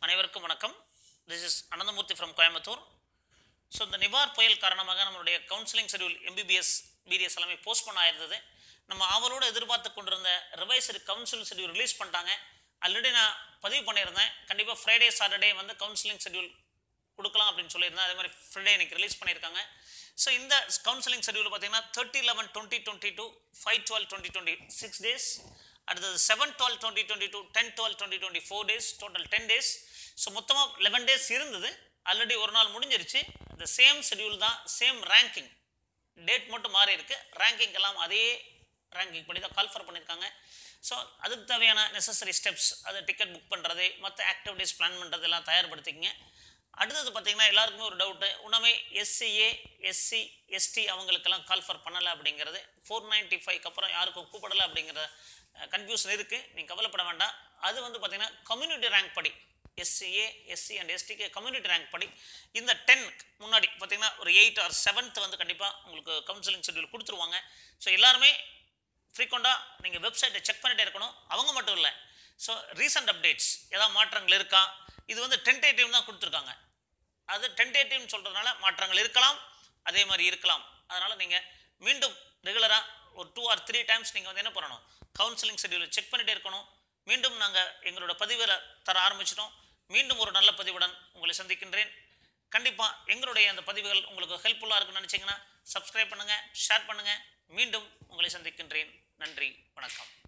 அனைவருக்கும் வணக்கம் this is Ananthamoorthy from Coimbatore so இந்த நிவார் புயல் காரணமாக நம்மளுடைய கவுன்சிலிங் ஷெடியூல் எம்பிபிஎஸ் பிடிஎஸ் எல்லாமே போஸ்ட்போன் ஆயிருந்தது நம்ம ஆவலோடு எதிர்பார்த்து கொண்டிருந்த ரிவைசரி கவுன்சிலிங் ஷெடியூல் ரிலீஸ் பண்ணிட்டாங்க ஆல்ரெடி நான் பதிவு பண்ணியிருந்தேன் கண்டிப்பாக ஃப்ரைடே சாட்டர்டே வந்து கவுன்சிலிங் ஷெடியூல் கொடுக்கலாம் அப்படின்னு சொல்லியிருந்தேன் அதே மாதிரி ஃப்ரைடே இன்னைக்கு ரிலீஸ் பண்ணியிருக்காங்க ஸோ இந்த கவுன்சிலிங் ஷெடியூல் பார்த்தீங்கன்னா thirty eleven twenty twenty to five twelve twenty twenty six days அடுத்தது seven twelve twenty twenty to ten twelve twenty twenty four days total ten days so மொத்தமாக eleven days இருந்தது already ஒரு நாள் முடிஞ்சிருச்சு இந்த same schedule தான் same ranking date மட்டும் மாறி இருக்கு ரேங்கிங் எல்லாம் அதே ரேங்கிங் படி தான் கால்ஃபர் பண்ணியிருக்காங்க ஸோ அதுக்கு தேவையான நெசசரி ஸ்டெப்ஸ் அது டிக்கெட் புக் பண்ணுறது மற்ற ஆக்டிவிட்டீஸ் பிளான் பண்ணுறது எல்லாம் தயார்படுத்திக்கங்க அடுத்தது பார்த்தீங்கன்னா எல்லாருக்குமே ஒரு டவுட்டு உணவே எஸ்சிஏ எஸ்சி எஸ்டி அவங்களுக்கெல்லாம் கால்ஃபர் பண்ணலை அப்படிங்கிறது ஃபோர் நைன்ட்டி ஃபைவ்க்கு அப்புறம் யாருக்கும் கூப்பிடலை அப்படிங்கிற கன்ஃபியூஷன் இருக்குது நீங்கள் கவலைப்பட வேண்டாம் அது வந்து பார்த்தீங்கன்னா கம்யூனிட்டி ரேங்க் படி எஸ்சிஏ எஸ்சி அண்ட் எஸ்டிக்கு கம்யூனிட்டி ரேங்க் படி இந்த டென் முன்னாடி பார்த்தீங்கன்னா ஒரு எயிட் ஆர் செவன்த் வந்து கண்டிப்பாக உங்களுக்கு கவுன்சிலிங் ஷெட்யூல் கொடுத்துருவாங்க ஸோ எல்லாருமே ஃப்ரீக்வெண்ட்டாக நீங்கள் வெப்சைட்டை செக் பண்ணிட்டே இருக்கணும் அவங்க மட்டும் இல்லை ஸோ ரீசெண்ட் அப்டேட்ஸ் ஏதாவது மாற்றங்கள் இருக்கா இது வந்து டென்டேட்டிவ் தான் கொடுத்துருக்காங்க அது டென்டேட்டிவ்னு சொல்கிறதுனால மாற்றங்கள் இருக்கலாம் அதே மாதிரி இருக்கலாம் அதனால் நீங்கள் மீண்டும் ரெகுலராக ஒரு டூ ஆர் த்ரீ டைம்ஸ் நீங்கள் வந்து என்ன பண்ணணும் கவுன்சிலிங் ஷெட்யூலை செக் பண்ணிட்டே இருக்கணும் மீண்டும் நாங்கள் எங்களோட பதிவில் தர ஆரம்பிச்சிட்டோம் மீண்டும் ஒரு நல்ல பதிவுடன் உங்களை சந்திக்கின்றேன் கண்டிப்பாக எங்களுடைய அந்த பதிவுகள் உங்களுக்கு ஹெல்ப்ஃபுல்லாக இருக்குன்னு நினச்சிங்கன்னா சப்ஸ்கிரைப் பண்ணுங்கள் ஷேர் பண்ணுங்கள் மீண்டும் உங்களை சந்திக்கின்றேன் நன்றி வணக்கம்